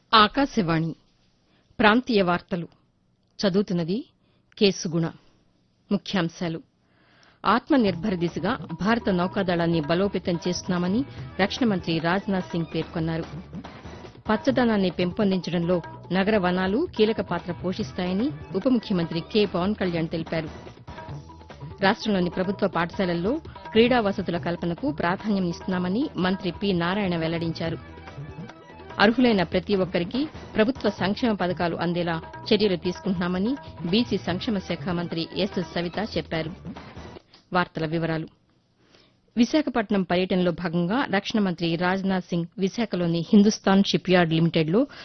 ఆకాశవాణి ప్రాంతీయ వార్తలు చదువుతున్నది కె సుగుణ ముఖ్యాంశాలు ఆత్మ నిర్భర్ దిశగా భారత నౌకాదళాన్ని బలోపేతం చేస్తున్నామని రక్షణ మంత్రి రాజ్నాథ్ సింగ్ పేర్కొన్నారు పచ్చదనాన్ని పెంపొందించడంలో నగర వనాలు కీలక పాత్ర పోషిస్తాయని ఉప ముఖ్యమంత్రి కె పవన్ కళ్యాణ్ తెలిపారు రాష్టంలోని ప్రభుత్వ పాఠశాలల్లో క్రీడా వసతుల కల్పనకు ప్రాధాన్యం ఇస్తున్నామని మంత్రి పి నారాయణ వెల్లడించారు అర్హులైన ప్రతి ఒక్కరికి ప్రభుత్వ సంక్షేమ పథకాలు అందేలా చర్యలు తీసుకుంటున్నామని బీసీ సంక్షేమ శాఖ మంత్రి ఎస్ సవిత చెప్పారు వార్తల వివరాలు విశాఖపట్నం పర్యటనలో భాగంగా రక్షణ మంత్రి రాజ్నాథ్ సింగ్ విశాఖలోని హిందుస్థాన్ షిప్ యార్డ్ లిమిటెడ్లో